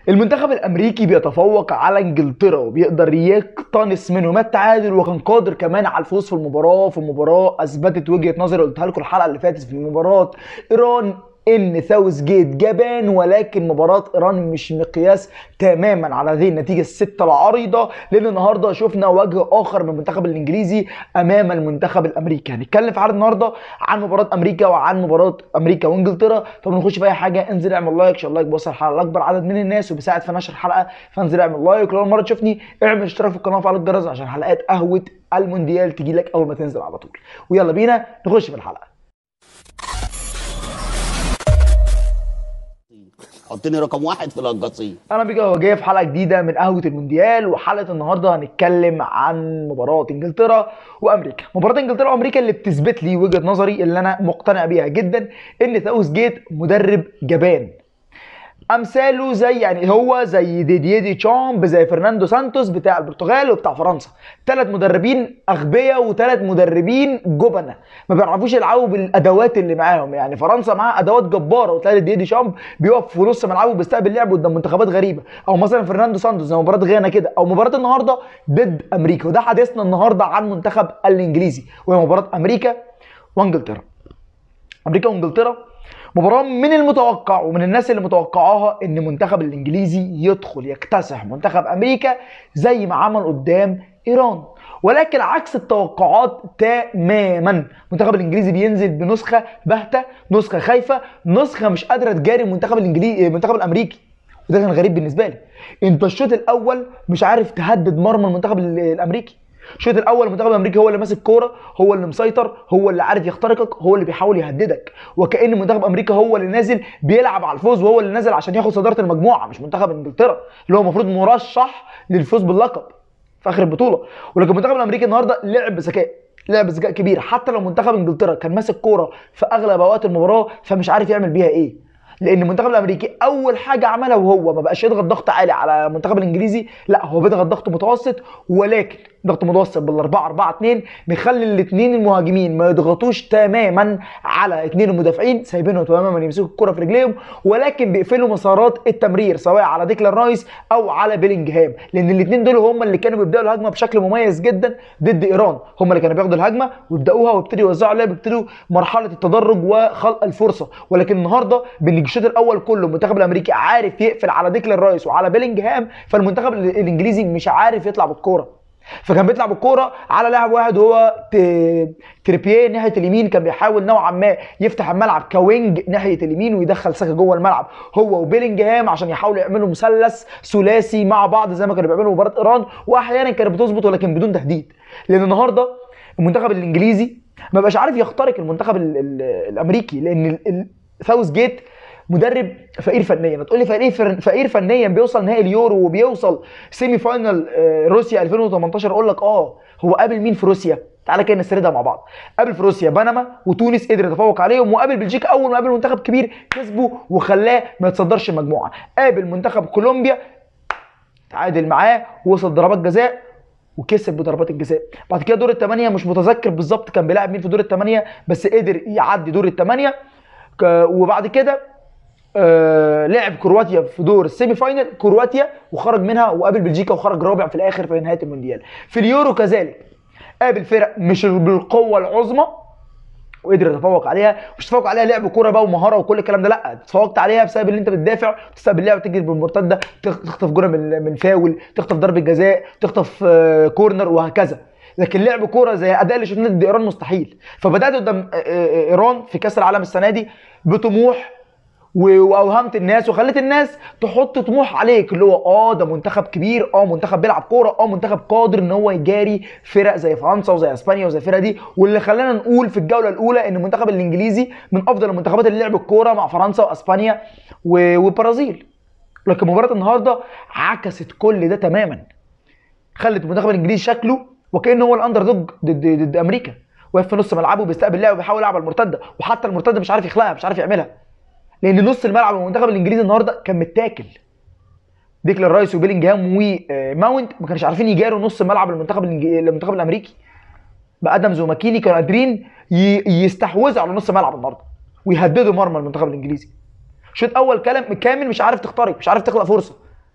المنتخب الامريكي بيتفوق على انجلترا وبيقدر يقتنص منهم التعادل وكان قادر كمان على الفوز في المباراه في مباراه اثبتت وجهه نظري قلتها لكم الحلقه اللي فاتت في مباراه ايران ان ساوث جيت جبان ولكن مباراه ايران مش مقياس تماما على هذه النتيجه السته العريضه لان النهارده شفنا وجه اخر من المنتخب الانجليزي امام المنتخب الامريكي هنتكلم في حلقه النهارده عن مباراه امريكا وعن مباراه امريكا وانجلترا طب نخش في اي حاجه انزل اعمل لايك عشان اللايك بيوصل الحلقه لاكبر عدد من الناس وبيساعد في نشر الحلقه فانزل اعمل لايك لو اول مره تشوفني اعمل اشتراك في القناه وفعل الجرس عشان حلقات قهوه المونديال تجي لك اول ما تنزل على طول ويلا بينا نخش في الحلقه حطني رقم واحد في القصيم انا بيجي هو جاي في حلقه جديده من قهوه المونديال وحلقه النهارده هنتكلم عن مباراه انجلترا وامريكا مباراه انجلترا وامريكا اللي بتثبت لي وجهه نظري اللي انا مقتنع بيها جدا ان ساوث جيت مدرب جبان امثاله زي يعني هو زي ديديه دي تشامب زي فرناندو سانتوس بتاع البرتغال وبتاع فرنسا ثلاث مدربين اغبياء وثلاث مدربين جبنه ما بيعرفوش يلعبوا بالادوات اللي معاهم يعني فرنسا معاها ادوات جباره وتلاقي ديديه دي شامب بيقف في نص ملعبه وبيستقبل لعب قدام منتخبات غريبه او مثلا فرناندو سانتوس زي مباراه غانا كده او مباراه النهارده ضد امريكا وده حديثنا النهارده عن منتخب الانجليزي وهي مباراه امريكا وانجلترا امريكا وانجلترا مباراة من المتوقع ومن الناس اللي متوقعاها ان المنتخب الانجليزي يدخل يكتسح منتخب امريكا زي ما عمل قدام ايران ولكن عكس التوقعات تماما المنتخب الانجليزي بينزل بنسخه باهته نسخه خايفه نسخه مش قادره تجاري المنتخب الانجليزي المنتخب الامريكي وده كان غريب بالنسبه لي انت الشوط الاول مش عارف تهدد مرمى المنتخب الامريكي الشوط الاول المنتخب الامريكي هو اللي ماسك كوره هو اللي مسيطر هو اللي عارف يخترقك هو اللي بيحاول يهددك وكان منتخب امريكا هو اللي نازل بيلعب على الفوز وهو اللي نازل عشان ياخد صداره المجموعه مش منتخب انجلترا اللي هو المفروض مرشح للفوز باللقب في اخر البطوله ولكن المنتخب الامريكي النهارده لعب بذكاء لعب بذكاء كبير حتى لو منتخب انجلترا كان ماسك كوره في اغلب اوقات المباراه فمش عارف يعمل بيها ايه لان المنتخب الامريكي اول حاجه عملها وهو ما بقاش يضغط ضغط عالي على المنتخب الانجليزي لا هو بيضغط ضغط متوسط ولكن ضغط متوسط بالاربعه 4 2 مخلي الاثنين المهاجمين ما يضغطوش تماما على اثنين المدافعين سايبينهم تماما يمسكوا الكره في رجليهم ولكن بيقفلوا مسارات التمرير سواء على ديكلان رايس او على بيلينجهام لان الاثنين دول هم اللي كانوا بيبداوا الهجمه بشكل مميز جدا ضد ايران هم اللي كانوا بياخدوا الهجمه ويبداوها ويبتدوا يوزعوا اللعب يبتدوا مرحله التدرج وخلق الفرصه ولكن النهارده بالشوط الاول كله المنتخب الامريكي عارف يقفل على ديكلان رايس وعلى بيلينجهام فالمنتخب الانجليزي مش عارف يطلع بالكوره فكان بيطلع بالكوره على لاعب واحد وهو تريبيه ناحيه اليمين كان بيحاول نوعا ما يفتح الملعب كوينج ناحيه اليمين ويدخل ساكا جوه الملعب هو وبيلينجهام عشان يحاولوا يعملوا مثلث ثلاثي مع بعض زي ما كانوا بيعملوا مباراه ايران واحيانا كانت بتظبط ولكن بدون تهديد لان النهارده المنتخب الانجليزي ما بقاش عارف يخترق المنتخب ال ال الامريكي لان ساوث جيت مدرب فقير فنيا هتقول لي فقير فقير فنيا بيوصل نهائي اليورو وبيوصل سيمي فاينال روسيا 2018 اقول لك اه هو قابل مين في روسيا تعالى كده نسردها مع بعض قابل في روسيا بنما وتونس قدر يتفوق عليهم وقابل بلجيكا اول ما قابل منتخب كبير كسبه وخلاه ما يتصدرش المجموعه قابل منتخب كولومبيا تعادل معاه ووصل ضربات جزاء وكسب بضربات الجزاء بعد كده دور الثمانيه مش متذكر بالظبط كان بيلعب مين في دور الثمانيه بس قدر يعدي دور الثمانيه وبعد كده آه لعب كرواتيا في دور السيمي فاينل كرواتيا وخرج منها وقابل بلجيكا وخرج رابع في الاخر في نهايه المونديال في اليورو كذلك قابل فرق مش بالقوه العظمى وقدر يتفوق عليها مش تفوق عليها لعب كوره بقى ومهاره وكل الكلام ده لا تفوقت عليها بسبب ان انت بتدافع تستقبل اللعب تجري بالمرتده تخطف جوره من من فاول تخطف ضربه جزاء تخطف آه كورنر وهكذا لكن لعب كوره زي اداء اللي شفناه ضد ايران مستحيل فبدات قدام ايران في كاس العالم السنه دي بطموح واوهمت الناس وخليت الناس تحط طموح عليك اللي هو اه ده منتخب كبير اه منتخب بيلعب كوره اه منتخب قادر ان هو يجاري فرق زي فرنسا وزي اسبانيا وزي الفرق دي واللي خلانا نقول في الجوله الاولى ان المنتخب الانجليزي من افضل المنتخبات اللي لعبت كوره مع فرنسا واسبانيا والبرازيل لكن مباراه النهارده عكست كل ده تماما خلت المنتخب الانجليزي شكله وكانه هو الاندر دوج ضد ضد امريكا واقف في نص ملعبه بيستقبل لعب وبيحاول يلعب على المرتده وحتى المرتده مش عارف يخلقها مش عارف يعملها لان نص الملعب المنتخب الانجليزي النهارده كان متاكل ديكلان رايس وبيلينجهام وماونت ما كانوش عارفين يجاروا نص الملعب المنتخب المنتخب الامريكي بادمز وماكيني كانوا قادرين يستحوذوا على نص الملعب النهارده ويهددوا مرمى المنتخب الانجليزي شوط اول كلام كامل مش عارف تخترق مش عارف تخلق فرصه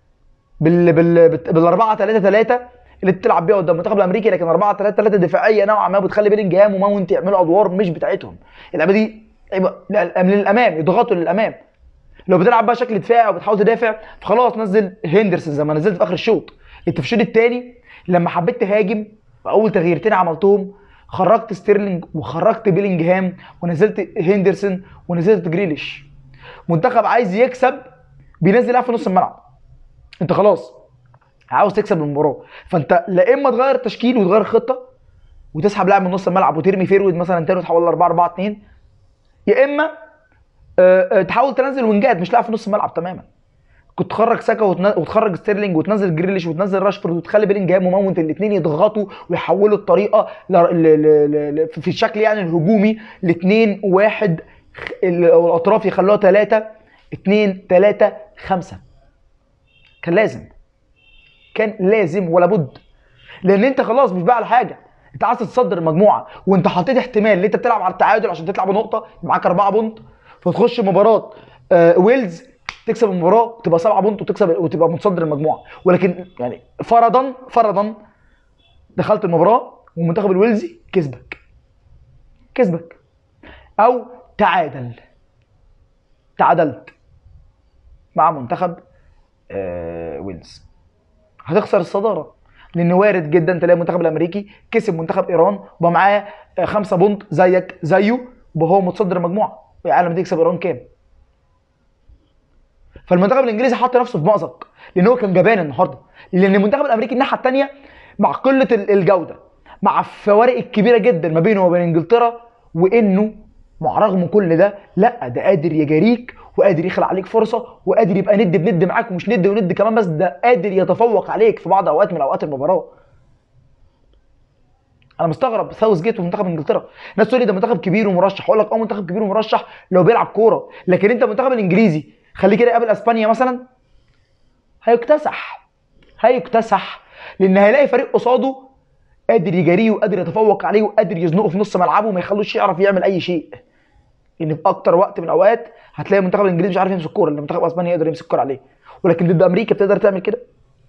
بال بال بال- بال 4 3 3 اللي بتلعب بيها قدام المنتخب الامريكي لكن 4 3 3 دفاعيه نوعا ما بتخلي بيلينجهام وماونت يعملوا ادوار مش بتاعتهم اللعبه دي لعيبه للأم- للامام يضغطوا للامام لو بتلعب بقى شكل دفاعي وبتحاول تدافع فخلاص نزل هندرسون زي ما نزلت في اخر الشوط انت في الشوط الثاني لما حبيت تهاجم في اول تغييرتين عملتهم خرجت ستيرلينج وخرجت بيلينجهام ونزلت هندرسون ونزلت جريليش منتخب عايز يكسب بينزل لاعب في نص الملعب انت خلاص عاوز تكسب المباراه فانت لا اما تغير تشكيل وتغير خطه وتسحب لاعب من نص الملعب وترمي فيرود مثلا تاني وتحول ل 4 4 2 يا اما آه، آه، تحاول تنزل وينجات مش لاعب في نص الملعب تماما كنت تخرج ساكا وتن- وتخرج ستيرلينج وتنزل جريليش وتنزل راشفورد وتخلي بيلينجهام وماونت الاثنين يضغطوا ويحولوا الطريقه ل... ل... ل... ل... في الشكل يعني الهجومي لاثنين واحد خ- ال- الاطراف يخلوها ثلاثه اثنين ثلاثه خمسه كان لازم كان لازم ولا بد لان انت خلاص مش بقى على حاجه انت عايز تتصدر المجموعه وانت حطيت احتمال ان انت بتلعب على التعادل عشان تطلع بنقطه معاك اربعه بونت فتخش مباراه آه ويلز تكسب المباراه وتبقى سبعه بونت وتكسب وتبقى متصدر المجموعه ولكن يعني فرضا فرضا دخلت المباراه والمنتخب الويلزي كسبك كسبك او تعادل تعادلت مع منتخب آه ويلز هتخسر الصداره لان وارد جدا تلاقي المنتخب الامريكي كسب منتخب ايران وبقى معاه آه، خمسة بونت زيك زيه وهو متصدر المجموعه يا عالم تكسب ايران كام فالمنتخب الانجليزي حط نفسه في مأزق لان هو كان جبان النهارده لان المنتخب الامريكي الناحيه الثانيه مع قله ال- الجوده مع الفوارق الكبيره جدا ما بينه وبين انجلترا وانه مع رغم كل ده لا ده قادر يجاريك وقادر يخلق عليك فرصه وقادر يبقى ند بند معاك ومش ند وند كمان بس ده قادر يتفوق عليك في بعض اوقات من اوقات المباراه انا مستغرب ساوث جيت ومنتخب انجلترا الناس تقول لي ده منتخب كبير ومرشح اقول لك اه منتخب كبير ومرشح لو بيلعب كوره لكن انت المنتخب الانجليزي خليه كده يقابل اسبانيا مثلا هيكتسح هيكتسح لان هيلاقي فريق قصاده قادر يجاريه وقادر يتفوق عليه وقادر يزنقه في نص ملعبه وما يخلوش يعرف يعمل اي شيء لان في اكتر وقت من الاوقات هتلاقي المنتخب الانجليزي مش عارف يمسك الكوره لان منتخب اسبانيا يقدر يمسك الكوره عليه ولكن ضد امريكا بتقدر تعمل كده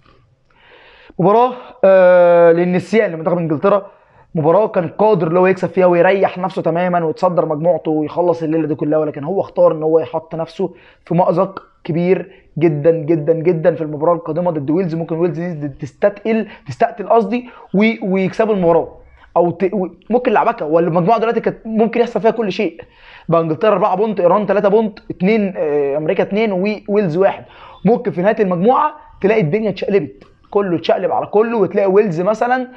مباراه آه للنسيان لمنتخب انجلترا مباراه كان قادر اللي هو يكسب فيها ويريح نفسه تماما ويتصدر مجموعته ويخلص الليله دي كلها ولكن هو اختار ان هو يحط نفسه في مأزق كبير جدا جدا جدا في المباراه القادمه ضد ويلز ممكن ويلز دي تستثقل تستقتل قصدي وي- ويكسبوا المباراه او ت... و- ممكن لعبكه ولا المجموعه دلوقتي كانت ممكن يحصل فيها كل شيء بقى انجلترا 4 بونت ايران 3 بونت 2 امريكا 2 وويلز 1 ممكن في نهايه المجموعه تلاقي الدنيا اتشقلبت كله اتشقلب على كله وتلاقي ويلز مثلا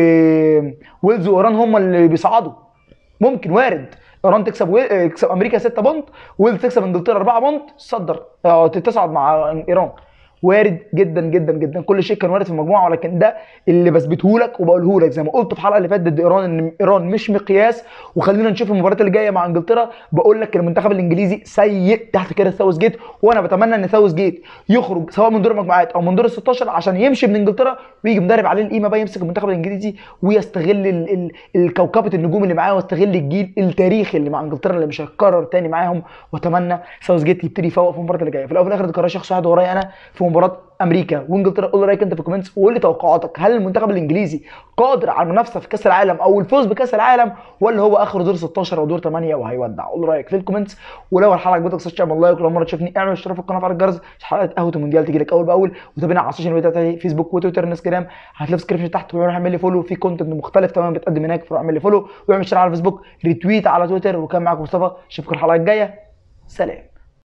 وويلز وايران هم اللي بيصعدوا ممكن وارد ايران تكسب ويل... آه، تكسب امريكا 6 بونت ويلز تكسب انجلترا 4 بونت تصدر آه، تصعد مع ايران وارد جدا جدا جدا كل شيء كان وارد في المجموعه ولكن ده اللي بثبته لك وبقوله لك زي ما قلت في الحلقه اللي فاتت ضد ايران ان ايران مش مقياس وخلينا نشوف المباريات اللي جايه مع انجلترا بقول لك المنتخب الانجليزي سيء تحت كده ساوث جيت وانا بتمنى ان ساوث جيت يخرج سواء من دور المجموعات او من دور ال 16 عشان يمشي من انجلترا ويجي مدرب عليه القيمه بقى يمسك المنتخب الانجليزي ويستغل ال- ال- الكوكبه النجوم اللي معاه ويستغل الجيل التاريخي اللي مع انجلترا اللي مش هيتكرر تاني معاهم واتمنى ساوث جيت يبتدي يفوق في المباراه اللي جايه في الاول وفي الاخر ده قرار شخص واحد ورايا انا في مباراه امريكا وانجلترا قول لي رايك انت في الكومنتس وقول لي توقعاتك هل المنتخب الانجليزي قادر على المنافسه في كاس العالم او الفوز بكاس العالم ولا هو اخر دور 16 او دور 8 وهيودع قول لي رايك في الكومنتس ولو الحلقه عجبتك سيرش اعمل لايك ولو مره تشوفني اعمل اشتراك في القناه وفعل الجرس عشان حلقات قهوه المونديال تيجي لك اول باول وتابعنا على السوشيال ميديا بتاعتي فيسبوك وتويتر انستجرام هتلاقي في الديسكربشن تحت وروح اعمل لي فولو في كونتنت مختلف تماما بتقدم هناك فروح اعمل لي فولو واعمل شير على الفيسبوك ريتويت على تويتر وكان معاكم مصطفى اشوفكم الحلقه الجايه سلام